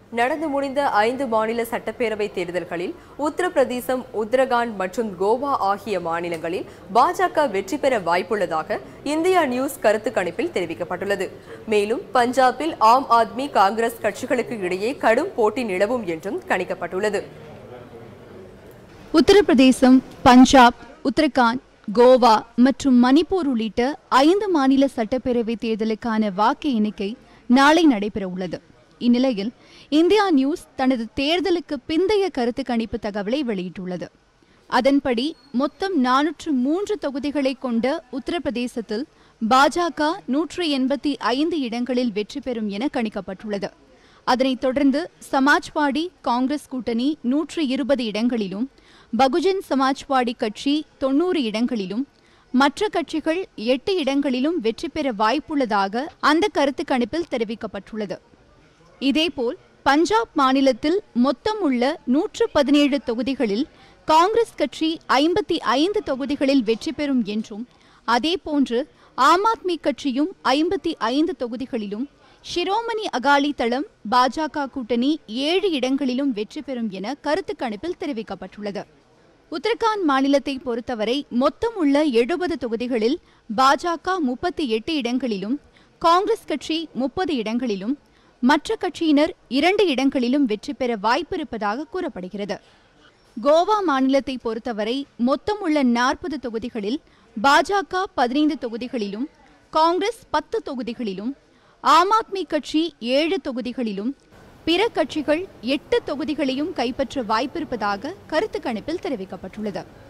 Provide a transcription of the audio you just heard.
நடந்து முடிந்த ஐந்து மாநில சட்டப்பேரவை தேர்தல்களில் உத்தரப்பிரதேசம் உத்தரகாண்ட் மற்றும் கோவா ஆகிய மாநிலங்களில் பாஜக வெற்றி பெற வாய்ப்புள்ளதாக இந்தியா நியூஸ் கருத்து கணிப்பில் தெரிவிக்கப்பட்டுள்ளது மேலும் பஞ்சாபில் ஆம் ஆத்மி காங்கிரஸ் கட்சிகளுக்கு இடையே கடும் போட்டி நிலவும் என்றும் கணிக்கப்பட்டுள்ளது உத்தரப்பிரதேசம் பஞ்சாப் உத்தரகாண்ட் கோவா மற்றும் மணிப்பூர் உள்ளிட்ட ஐந்து மாநில சட்டப்பேரவை தேர்தலுக்கான வாக்கு எண்ணிக்கை நாளை நடைபெற உள்ளது இந்நிலையில் இந்தியா நியூஸ் தனது தேர்தலுக்கு பிந்தைய கருத்து கணிப்பு தகவலை வெளியிட்டுள்ளது அதன்படி மொத்தம் நானூற்று மூன்று தொகுதிகளை கொண்ட உத்தரப்பிரதேசத்தில் பாஜக நூற்று எண்பத்தி ஐந்து இடங்களில் வெற்றி பெறும் என கணிக்கப்பட்டுள்ளது அதனைத் தொடர்ந்து சமாஜ்வாடி காங்கிரஸ் கூட்டணி நூற்று இருபது இடங்களிலும் பகுஜன் சமாஜ்வாடி கட்சி தொன்னூறு இடங்களிலும் மற்ற கட்சிகள் எட்டு இடங்களிலும் வெற்றி பெற வாய்ப்புள்ளதாக அந்த கருத்து கணிப்பில் தெரிவிக்கப்பட்டுள்ளது இதேபோல் பஞ்சாப் மாநிலத்தில் மொத்தம் உள்ள நூற்று பதினேழு தொகுதிகளில் காங்கிரஸ் கட்சி ஐம்பத்தி ஐந்து தொகுதிகளில் வெற்றி பெறும் என்றும் அதேபோன்று ஆம் ஆத்மி கட்சியும் ஐம்பத்தி ஐந்து தொகுதிகளிலும் ஷிரோமணி அகாலி தளம் பாஜக கூட்டணி ஏழு இடங்களிலும் வெற்றி பெறும் என கருத்து கணிப்பில் தெரிவிக்கப்பட்டுள்ளது உத்தரகாண்ட் மாநிலத்தை பொறுத்தவரை மொத்தம் உள்ள எழுபது தொகுதிகளில் பாஜக முப்பத்தி எட்டு இடங்களிலும் காங்கிரஸ் கட்சி முப்பது இடங்களிலும் மற்ற கட்சியினர் இரண்டு இடங்களிலும் வெற்றி பெற வாய்ப்பிருப்பதாக கூறப்படுகிறது கோவா மாநிலத்தை பொறுத்தவரை மொத்தம் உள்ள நாற்பது தொகுதிகளில் பாஜக பதினைந்து தொகுதிகளிலும் காங்கிரஸ் பத்து தொகுதிகளிலும் ஆம் ஆத்மி கட்சி ஏழு தொகுதிகளிலும் பிற கட்சிகள் எட்டு தொகுதிகளையும் கைப்பற்ற வாய்ப்பிருப்பதாக கருத்து கணிப்பில் தெரிவிக்கப்பட்டுள்ளது